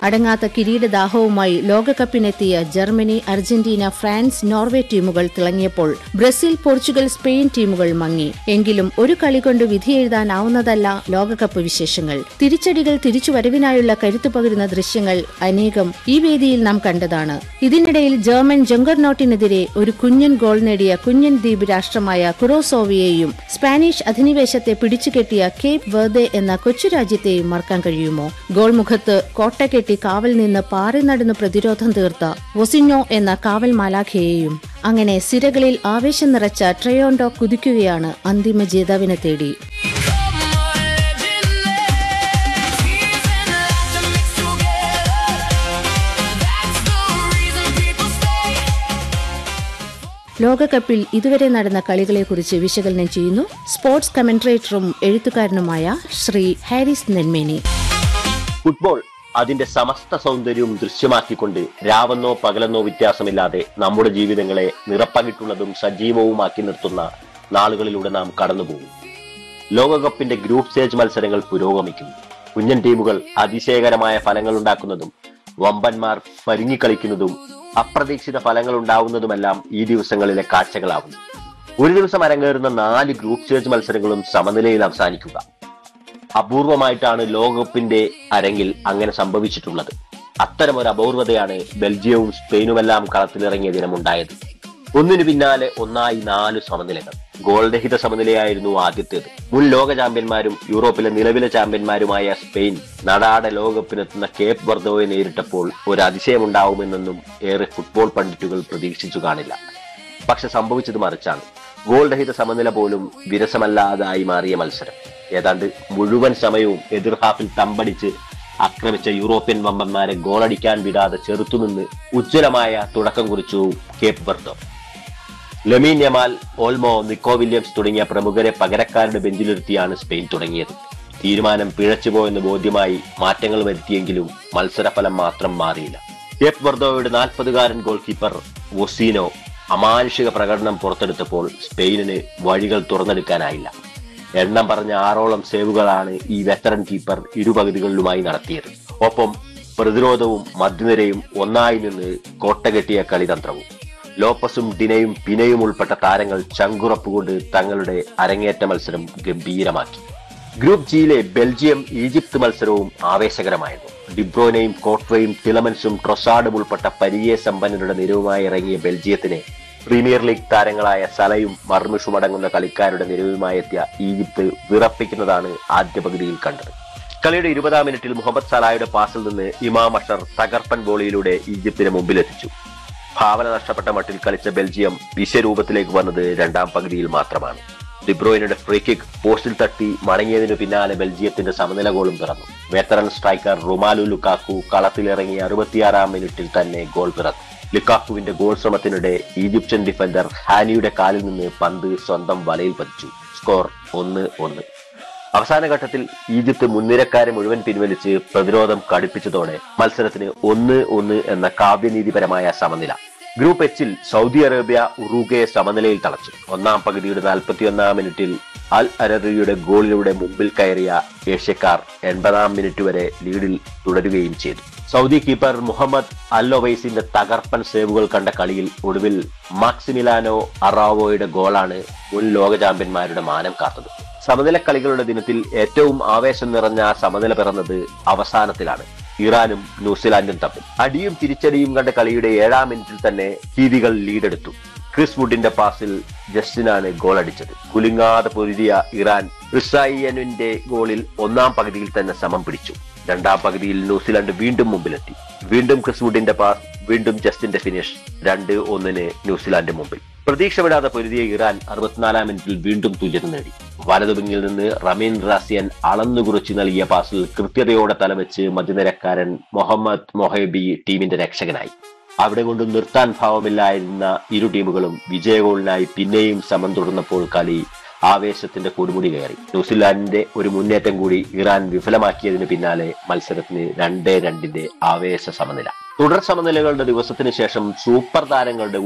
അടങ്ങാത്ത കിരീടദാഹവുമായി ലോകകപ്പിനെത്തിയ ജർമ്മനി അർജന്റീന ഫ്രാൻസ് നോർവേ ടീമുകൾ തിളങ്ങിയപ്പോൾ ബ്രസീൽ പോർച്ചുഗൽ സ്പെയിൻ ടീമുകൾ മങ്ങി എങ്കിലും ഒരു കളി കൊണ്ട് വിധിയെഴുതാനാവുന്നതല്ല ലോകകപ്പ് വിശേഷങ്ങൾ തിരിച്ചടികൾ തിരിച്ചുവരവിനായുള്ള കരുത്തു പകരുന്ന ദൃശ്യങ്ങൾ അനേകം ഈ വേദിയിൽ നാം കണ്ടതാണ് ഇതിനിടയിൽ ജർമ്മൻ ജംഗർനോട്ടിനെതിരെ ഒരു കുഞ്ഞൻ ഗോൾ നേടിയ കുഞ്ഞൻ ദ്വീപ് രാഷ്ട്രമായ കുറോസോവിയെയും സ്പാനിഷ് അധിനിവേശത്തെ പിടിച്ചുകെട്ടിയ കേപ്പ് വെർദെ എന്ന കൊച്ചു രാജ്യത്തെയും മറക്കാൻ കഴിയുമോ ഗോൾ മുഖത്ത് കോട്ട കെട്ടി കാവൽ നിന്ന് പാറി നടന്നു പ്രതിരോധം തീർത്ത വൊസിഞ്ഞോ എന്ന കാവൽ മാലാഖയെയും അങ്ങനെ സിരകളിൽ ആവേശം നിറച്ച ട്രയോണ്ടോ കുതിക്കുകയാണ് അന്തിമ ജേതാവിനെ തേടി ലോകകപ്പിൽ ഇതുവരെ നടന്ന കളികളെക്കുറിച്ച് വിശകലനം ചെയ്യുന്നു സ്പോർട്സ് കമന്ററേറ്ററും എഴുത്തുകാരനുമായ ശ്രീ ഹാരിസ് നെന്മേനി ഫുട്ബോൾ അതിന്റെ സമസ്ത സൗന്ദര്യവും ദൃശ്യമാക്കിക്കൊണ്ട് രാവെന്നോ പകലെന്നോ വ്യത്യാസമില്ലാതെ നമ്മുടെ ജീവിതങ്ങളെ നിറപ്പകിട്ടുള്ളതും സജീവവുമാക്കി നിർത്തുന്ന നാളുകളിലൂടെ നാം കടന്നുപോകും ലോകകപ്പിന്റെ ഗ്രൂപ്പ് സ്റ്റേജ് മത്സരങ്ങൾ പുരോഗമിക്കുന്നു കുഞ്ഞൻ ടീമുകൾ അതിശയകരമായ ഫലങ്ങൾ ഉണ്ടാക്കുന്നതും വമ്പന്മാർ പരുങ്ങിക്കളിക്കുന്നതും അപ്രതീക്ഷിത ഫലങ്ങൾ ഉണ്ടാവുന്നതുമെല്ലാം ഈ ദിവസങ്ങളിലെ കാഴ്ചകളാവുന്നു ഒരു ദിവസം അരങ്ങേറുന്ന നാല് ഗ്രൂപ്പ് സ്റ്റേജ് മത്സരങ്ങളും സമനിലയിൽ അവസാനിക്കുക അപൂർവമായിട്ടാണ് ലോകകപ്പിന്റെ അരങ്ങിൽ അങ്ങനെ സംഭവിച്ചിട്ടുള്ളത് അത്തരം ഒരു അപൂർവതയാണ് ബെൽജിയവും സ്പെയിനുമെല്ലാം കളത്തിലിറങ്ങിയ ദിനമുണ്ടായത് ഒന്നിനു പിന്നാലെ ഒന്നായി നാല് സമനിലകൾ ഗോൾരഹിത സമനിലയായിരുന്നു ആദ്യത്തേത് മുൻ ലോക ചാമ്പ്യന്മാരും യൂറോപ്പിലെ നിലവിലെ ചാമ്പ്യന്മാരുമായ സ്പെയിൻ നടാടെ ലോകകപ്പിനെത്തുന്ന കേപ്പ് വർദ്ധോയെ നേരിട്ടപ്പോൾ ഒരു അതിശയമുണ്ടാവുമെന്നൊന്നും ഏറെ ഫുട്ബോൾ പണ്ഡിറ്റുകൾ പ്രതീക്ഷിച്ചു കാണില്ല പക്ഷെ സംഭവിച്ചത് മറിച്ചാണ് ഗോൾ രഹിത സമനില പോലും വിരസമല്ലാതായി മാറിയ മത്സരം ഏതാണ്ട് മുഴുവൻ സമയവും എതിർ ഹാഫിൽ തമ്പടിച്ച് ആക്രമിച്ച യൂറോപ്യൻ വമ്പന്മാരെ ഗോളടിക്കാൻ വിടാതെ ചെറുത്തുനിന്ന് ഉജ്ജ്വലമായ തുടക്കം കുറിച്ചു Cape Verde Lamine Yamal Olmo Nico Williams തുടങ്ങിയ പ്രമുഖരെ പകരക്കാരുടെ ബെഞ്ചിലിരുത്തിയാണ് സ്പെയിൻ തുടങ്ങിയത് തീരുമാനം പിഴച്ചുപോയെന്ന് ബോധ്യമായി മാറ്റങ്ങൾ വരുത്തിയെങ്കിലും മത്സരഫലം മാത്രം മാറിയില്ല കേപ്പ് വർദ്ധോയുടെ നാൽപ്പതുകാരൻ ഗോൾ കീപ്പർ വൊസീനോ അമാനുഷിക പ്രകടനം പുറത്തെടുത്തപ്പോൾ സ്പെയിനിന് വഴികൾ തുറന്നെടുക്കാനായില്ല എണ്ണം പറഞ്ഞ ആറോളം സേവുകളാണ് ഈ വെറ്ററൻ കീപ്പർ ഇരുപകുതികളിലുമായി നടത്തിയത് ഒപ്പം പ്രതിരോധവും മധ്യനിരയും ഒന്നായി നിന്ന് കോട്ടകെട്ടിയ കളിതന്ത്രവും ലോപ്പസും ഡിനയും പിനയും ഉൾപ്പെട്ട താരങ്ങൾ ചങ്കുറപ്പുകൊണ്ട് തങ്ങളുടെ അരങ്ങേറ്റ മത്സരം ഗംഭീരമാക്കി ഗ്രൂപ്പ് ജിയിലെ ബെൽജിയം ഈജിപ്ത് മത്സരവും ആവേശകരമായിരുന്നു ഡിബ്രോനയും കോട്വയും ടിലമൻസും ട്രൊസാഡും ഉൾപ്പെട്ട പരിചയ സമ്പന്നരുടെ നിരവുമായി ഇറങ്ങിയ ബെൽജിയത്തിനെ പ്രീമിയർ ലീഗ് താരങ്ങളായ സലയും മർമിഷും അടങ്ങുന്ന കളിക്കാരുടെ നിരവുമായി എത്തിയ ഈജിപ്ത് വിറപ്പിക്കുന്നതാണ് ആദ്യ പകുതിയിൽ കണ്ടത് കളിയുടെ ഇരുപതാം മിനിറ്റിൽ മുഹമ്മദ് സലായുടെ പാസിൽ നിന്ന് ഇമാം അഷർ തകർപ്പൻ ഗോളിയിലൂടെ ഈജിപ്തിനെ മുമ്പിലെത്തിച്ചു ഭാവന നഷ്ടപ്പെട്ട മട്ടിൽ കളിച്ച ബെൽജിയം വിശ്വരൂപത്തിലേക്ക് വന്നത് രണ്ടാം പകുതിയിൽ മാത്രമാണ് ഡിബ്രോയിനുടെ ഫ്രീ കിക്ക് പോസ്റ്റിൽ തട്ടി മടങ്ങിയതിനു പിന്നാലെ ബെൽജിയത്തിന്റെ സമനില ഗോളും പിറന്നു വെറ്ററൻ സ്ട്രൈക്കർ റുമാലു ലുക്കാക്കു കളത്തിലിറങ്ങിയ അറുപത്തിയാറാം മിനിറ്റിൽ തന്നെ ഗോൾ പിറന്നു ലുക്കാക്കുവിന്റെ ഗോൾ ശ്രമത്തിനിടെ ഈജിപ്ഷ്യൻ ഡിഫൻഡർ ഹാനിയുടെ കാലിൽ നിന്ന് പന്ത് സ്വന്തം വലയിൽ പതിച്ചു സ്കോർ ഒന്ന് ഒന്ന് അവസാന ഘട്ടത്തിൽ ഈജിപ്ത് മുൻനിരക്കാരെ മുഴുവൻ പിൻവലിച്ച് പ്രതിരോധം കടുപ്പിച്ചതോടെ മത്സരത്തിന് ഒന്ന് ഒന്ന് എന്ന കാവ്യനീതിപരമായ സമനില ഗ്രൂപ്പ് എച്ചിൽ സൗദി അറേബ്യ ഉറുഗയെ സമനിലയിൽ തളച്ചു ഒന്നാം പകുതിയുടെ നാൽപ്പത്തിയൊന്നാം മിനിറ്റിൽ അൽ അരറിയുടെ ഗോളിലൂടെ മുമ്പിൽ കയറിയ ഏഷ്യക്കാർ എൺപതാം മിനിറ്റ് വരെ ലീഡിൽ തുടരുകയും ചെയ്തു സൗദി കീപ്പർ മുഹമ്മദ് അൽ ഒവൈസിന്റെ തകർപ്പൻ സേവുകൾ കണ്ട കളിയിൽ ഒടുവിൽ മാക്സിമിലാനോ അറാവോയുടെ ഗോളാണ് മുൻ ലോക ചാമ്പ്യന്മാരുടെ മാനം കാത്തത് സമനില കളികളുടെ ദിനത്തിൽ ഏറ്റവും ആവേശം നിറഞ്ഞ ആ സമനില പിറന്നത് അവസാനത്തിലാണ് ഇറാനും ന്യൂസിലാൻഡും തമ്മിൽ അടിയും തിരിച്ചടിയും കണ്ട കളിയുടെ ഏഴാം മിനിറ്റിൽ തന്നെ ഹീതികൾ ലീഡെടുത്തു ക്രിസ് വുഡിന്റെ പാസിൽ ജസ്റ്റിനാണ് ഗോൾ അടിച്ചത് കുലുങ്ങാതെ പൊരുതിയ ഇറാൻ റിസായിയനിന്റെ ഗോളിൽ ഒന്നാം പകുതിയിൽ തന്നെ സമം പിടിച്ചു രണ്ടാം പകുതിയിൽ ന്യൂസിലാൻഡ് വീണ്ടും മുമ്പിലെത്തി വീണ്ടും ക്രിസ് വുഡിന്റെ പാസ് വീണ്ടും ജസ്റ്റിന്റെ ഫിനിഷ് രണ്ട് ഒന്നിന് ന്യൂസിലാൻഡ് മുമ്പിൽ പ്രതീക്ഷ വിടാതെ പൊരുതിയ ഇറാൻ അറുപത്തിനാലാം മിനിറ്റിൽ വീണ്ടും തുല്യത നേടി വലതുവിങ്ങിൽ നിന്ന് റമീൻ റാസിയൻ അളന്നുകുറിച്ച് നൽകിയ പാസിൽ കൃത്യതയോടെ തലവെച്ച് മധ്യനിരക്കാരൻ മുഹമ്മദ് മൊഹബി ടീമിന്റെ രക്ഷകനായി അവിടെ കൊണ്ട് നിർത്താൻ ഭാവമില്ലായിരുന്ന ഇരു ടീമുകളും വിജയഗോളിനായി പിന്നെയും സമം തുടർന്നപ്പോൾ കളി ആവേശത്തിന്റെ കൊടുമുടി കയറി ന്യൂസിലാൻഡിന്റെ ഒരു മുന്നേറ്റം കൂടി ഇറാൻ വിഫലമാക്കിയതിന് പിന്നാലെ മത്സരത്തിന് രണ്ടേ രണ്ടിന്റെ ആവേശ സമനില തുടർ സമനിലകളുടെ ദിവസത്തിന് ശേഷം സൂപ്പർ താരങ്ങളുടെ